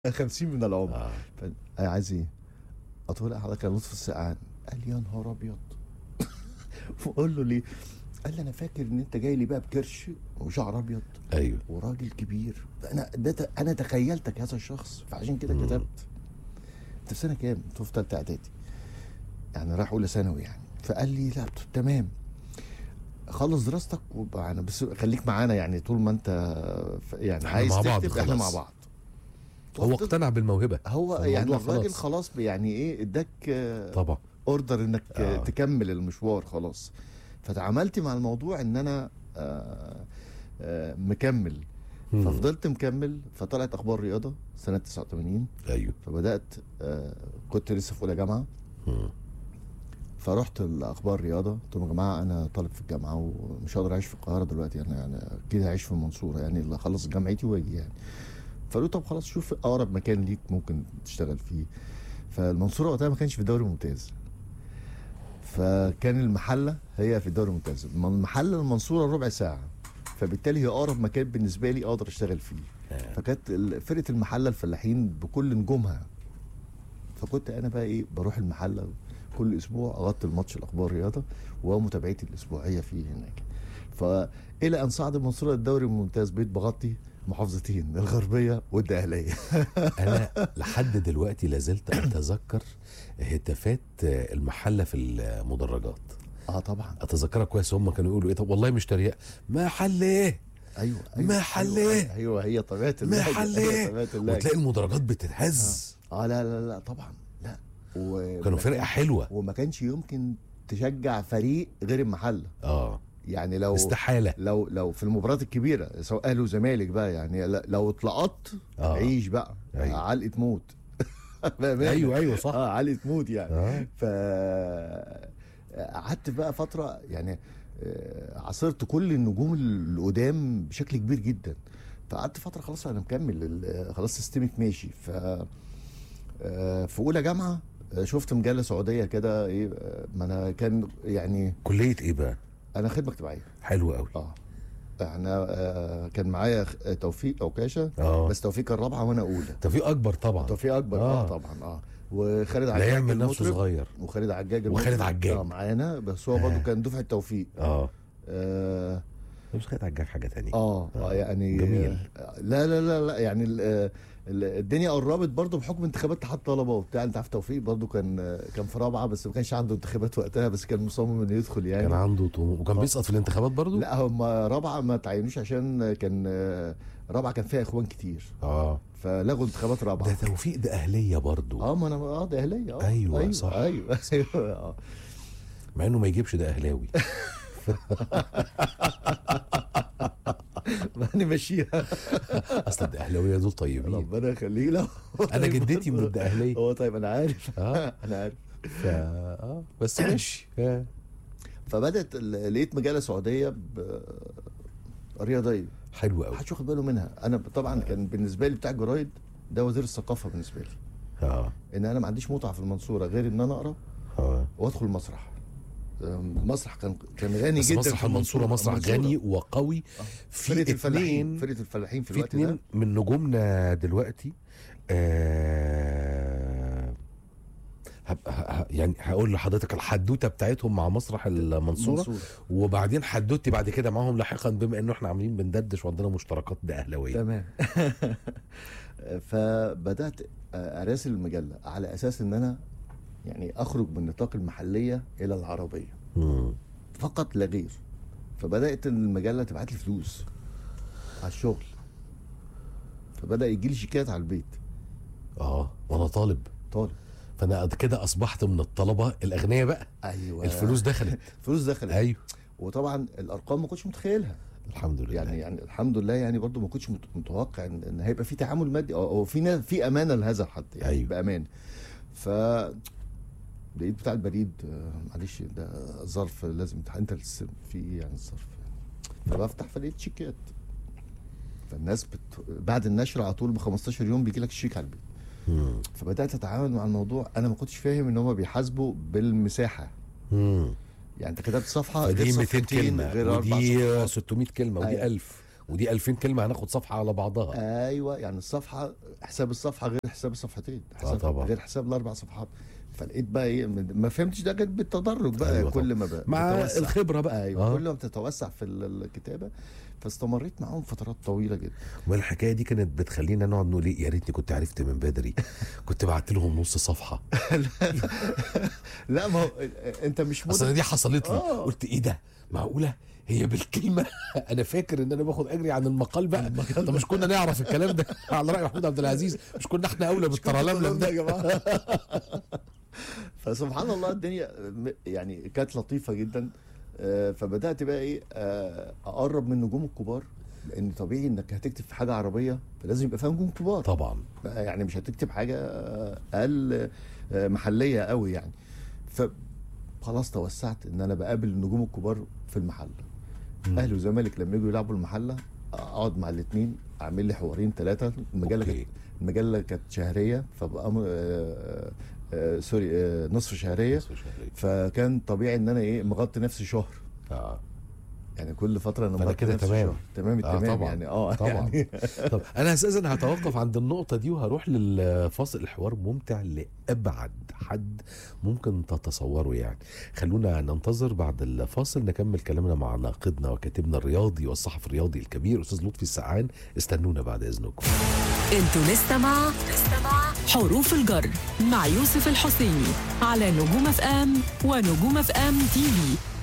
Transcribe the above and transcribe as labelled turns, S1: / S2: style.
S1: 50 من العمر
S2: اه
S1: ف- أنا عايز ايه؟ قلت له لا حضرتك انا لطفي السقعان قال لي يا نهار ابيض بقول له ليه؟ قال لي انا فاكر ان انت جاي لي بقى بكرش وشعر ابيض
S2: ايوه
S1: وراجل كبير انا ده ت- انا تخيلتك هذا الشخص فعشان كده
S2: مم.
S1: كتبت انت في سنه كام؟ قلت له في ثالثه اعدادي يعني راح اولى ثانوي يعني فقال لي لا قلت له تمام خلص دراستك وبقى أنا بس خليك معانا يعني طول ما انت ف- يعني
S2: إحنا
S1: عايز
S2: مع بعض
S1: تكتب احنا مع
S2: خلاص.
S1: بعض
S2: هو
S1: فضلت-
S2: اقتنع بالموهبه
S1: هو
S2: فالموضوع
S1: يعني الراجل
S2: خلاص.
S1: خلاص يعني ايه اداك آه،
S2: طبعا
S1: اوردر انك
S2: آه.
S1: آه. تكمل المشوار خلاص فتعاملت مع الموضوع ان انا آه آه مكمل
S2: مم.
S1: ففضلت مكمل فطلعت اخبار رياضه سنه 89
S2: ايوه
S1: فبدات آه كنت لسه في اولى جامعه
S2: مم.
S1: فرحت الاخبار رياضه قلت لهم يا جماعه انا طالب في الجامعه ومش هقدر اعيش في القاهره دلوقتي يعني يعني اكيد هعيش في المنصوره يعني اللي اخلص جامعتي واجي يعني فقالوا طب خلاص شوف اقرب مكان ليك ممكن تشتغل فيه فالمنصوره وقتها ما كانش في الدوري الممتاز فكان المحله هي في الدوري الممتاز من المحله المنصوره ربع ساعه فبالتالي هي اقرب مكان بالنسبه لي اقدر اشتغل فيه
S2: آه.
S1: فكانت ال- فرقه المحله الفلاحين بكل نجومها فكنت انا بقى ايه بروح المحله كل اسبوع اغطي الماتش الاخبار الرياضه ومتابعتي الاسبوعيه فيه هناك فالى ان صعد المنصوره الدوري الممتاز بقيت بغطي محافظتين الغربيه والدقهليه
S2: انا لحد دلوقتي لازلت اتذكر هتافات المحله في المدرجات
S1: اه طبعا
S2: اتذكرها كويس هم كانوا يقولوا ايه طب والله مش تريقه محل ايه
S1: ايوه ايوه
S2: محل
S1: ايوه,
S2: إيه؟
S1: أيوة هي طبيعه اللهجه
S2: محل
S1: هي
S2: ايه
S1: طبيعه اللهجه
S2: وتلاقي المدرجات بتتهز
S1: اه لا لا لا طبعا لا و...
S2: كانوا فرقه حلوه
S1: وما كانش يمكن تشجع فريق غير المحله
S2: اه
S1: يعني لو
S2: استحاله
S1: لو لو في المباريات الكبيره سواء اهلي وزمالك بقى يعني ل- لو اتلقطت
S2: آه.
S1: عيش بقى
S2: أيوة.
S1: علقه موت بأمانة.
S2: ايوه ايوه صح
S1: اه علقه موت يعني
S2: اه
S1: ف قعدت بقى فتره يعني آه، عاصرت كل النجوم القدام بشكل كبير جدا فقعدت فتره خلاص انا مكمل ال- خلاص سيستمك ماشي ف آه، في اولى جامعه آه، شفت مجله سعوديه كده ايه آه، ما انا كان يعني
S2: كليه ايه بقى
S1: انا خدمه اجتماعيه
S2: حلو قوي
S1: اه احنا آه، كان معايا خ- توفيق اوكاشه
S2: اه
S1: بس توفيق كان رابعه وانا اولى
S2: توفيق اكبر طبعا
S1: توفيق اكبر اه,
S2: آه.
S1: طبعا اه وخالد
S2: لا
S1: عجاج
S2: يعمل نفسه
S1: المطرب،
S2: صغير
S1: وخالد عجاج
S2: وخالد
S1: المطرب.
S2: عجاج.
S1: اه معانا بس هو برضه
S2: آه.
S1: كان دفعه توفيق
S2: اه
S1: اه
S2: مش خدت عجاج حاجه تانية
S1: اه, آه يعني
S2: جميل.
S1: آه، لا لا لا لا يعني ال- آه، ال- الدنيا قربت برضه بحكم انتخابات اتحاد طلبه وبتاع انت عارف توفيق برضه كان آه، كان في رابعه بس ما كانش عنده انتخابات وقتها بس كان مصمم انه يدخل يعني
S2: كان عنده طموح وكان بيسقط في الانتخابات برضو
S1: لا هم رابعه ما تعينوش عشان كان آه، رابعه كان فيها اخوان كتير
S2: اه
S1: فلغوا انتخابات
S2: ده
S1: رابعه
S2: توفيق ده اهليه برضو
S1: اه ما انا اه ده اهليه اه
S2: أيوة،
S1: ايوه
S2: صح.
S1: ايوه ايوه اه
S2: مع انه ما يجيبش ده اهلاوي
S1: ما نمشيها
S2: اصل الدقهلاويه دول طيبين
S1: ربنا يخليه له
S2: انا جدتي من الدقهليه
S1: هو طيب انا عارف
S2: اه
S1: انا عارف
S2: ف... اه بس ماشي آه.
S1: فبدات ال- لقيت مجله سعوديه ب- رياضيه
S2: حلو قوي
S1: محدش واخد باله منها انا طبعا كان بالنسبه لي بتاع الجرايد ده وزير الثقافه بالنسبه لي
S2: اه
S1: ان انا ما عنديش متعه في المنصوره غير ان انا اقرا
S2: اه
S1: وادخل المسرح المسرح كان كان غني
S2: بس
S1: جدا
S2: مسرح
S1: في
S2: المنصوره مسرح
S1: المنصورة.
S2: غني وقوي في
S1: فرقه الفلاحين
S2: اتنين
S1: فرقه الفلاحين في
S2: في
S1: الوقت
S2: اتنين
S1: ده
S2: من نجومنا دلوقتي آه هب- ه- ه- يعني هقول لحضرتك الحدوته بتاعتهم مع مسرح المنصوره
S1: المنصورة.
S2: وبعدين حدوتي بعد كده معاهم لاحقا بما انه احنا عاملين بندردش وعندنا مشتركات ده اهلاويه
S1: تمام فبدات اراسل المجله على اساس ان انا يعني اخرج من نطاق المحليه الى العربيه
S2: مم.
S1: فقط لا غير فبدات المجله تبعت لي فلوس على الشغل فبدا يجي لي شيكات على البيت
S2: اه وانا طالب
S1: طالب
S2: فانا قد كده اصبحت من الطلبه الاغنياء بقى
S1: ايوه
S2: الفلوس دخلت
S1: فلوس دخلت
S2: ايوه
S1: وطبعا الارقام ما كنتش متخيلها
S2: الحمد لله
S1: يعني يعني الحمد لله يعني برضو ما كنتش مت- متوقع ان, إن هيبقى في تعامل مادي او أو في نا- في امانه لهذا الحد يعني
S2: أيوة.
S1: أيوه. بامان ف لقيت بتاع البريد آه، معلش ده ظرف لازم يتح- انت اللي تستلم في ايه يعني الظرف فبفتح فلقيت شيكات فالناس بت... بعد النشر على طول ب 15 يوم بيجي لك الشيك على البيت
S2: مم.
S1: فبدات اتعامل مع الموضوع انا ما كنتش فاهم ان هم بيحاسبوا بالمساحه
S2: مم.
S1: يعني انت كتبت صفحه
S2: فدي
S1: غير
S2: 200
S1: صفحتين
S2: كلمه
S1: غير اربع
S2: ودي
S1: صفحات
S2: 600 كلمه ودي
S1: أيوة.
S2: 1000 ودي 2000 كلمه هناخد صفحه على بعضها
S1: ايوه يعني الصفحه حساب الصفحه غير حساب الصفحتين حساب
S2: طبعا.
S1: غير حساب الاربع صفحات فلقيت بقى ايه ما فهمتش ده جت بالتدرج بقى
S2: أيوة
S1: أيوة
S2: طبعا.
S1: كل ما بقى
S2: مع
S1: بتتوسع.
S2: الخبره بقى
S1: ايوه
S2: آه.
S1: كل ما بتتوسع في ال- الكتابه فاستمريت معاهم فترات طويله جدا
S2: ما الحكايه دي كانت بتخلينا نقعد نقول ايه يا ريتني كنت عرفت من بدري كنت بعت لهم نص صفحه
S1: لا ما هو انت مش
S2: اصل
S1: مدرك
S2: دي حصلت لي
S1: آه.
S2: قلت ايه ده معقوله هي بالكلمه انا فاكر ان انا باخد اجري عن المقال بقى طب مش كنا نعرف الكلام ده على راي محمود عبد العزيز مش كنا احنا اولى بالترلملم ده
S1: يا جماعه فسبحان الله الدنيا م- يعني كانت لطيفه جدا آه، فبدات بقى ايه آه، اقرب من النجوم الكبار لان طبيعي انك هتكتب في حاجه عربيه فلازم يبقى فيها نجوم كبار
S2: طبعا
S1: بقى يعني مش هتكتب حاجه آه، اقل آه، محليه قوي يعني فخلاص توسعت ان انا بقابل النجوم الكبار في المحله
S2: مم.
S1: اهلي وزمالك لما يجوا يلعبوا المحله اقعد مع الاثنين اعمل لي حوارين ثلاثه المجله
S2: أوكي.
S1: كانت المجله كانت شهريه فبقى م- آه، آه، سوري آه، نصف شهريه فكان طبيعي ان انا ايه مغطي نفسي شهر
S2: آه.
S1: يعني كل فتره انا
S2: فأنا
S1: مغطي
S2: كده
S1: نفسي
S2: تمام.
S1: شهر تمام
S2: آه،
S1: التمام
S2: طبعاً.
S1: يعني اه
S2: طبعاً.
S1: يعني
S2: طب انا اساسا هتوقف عند النقطه دي وهروح للفاصل الحوار ممتع لابعد حد ممكن تتصوره يعني خلونا ننتظر بعد الفاصل نكمل كلامنا مع ناقدنا وكاتبنا الرياضي والصحفي الرياضي الكبير استاذ لطفي السقعان استنونا بعد اذنكم
S3: انتوا لسه مع حروف الجر مع يوسف الحسيني على نجوم اف ام ونجوم اف ام تي في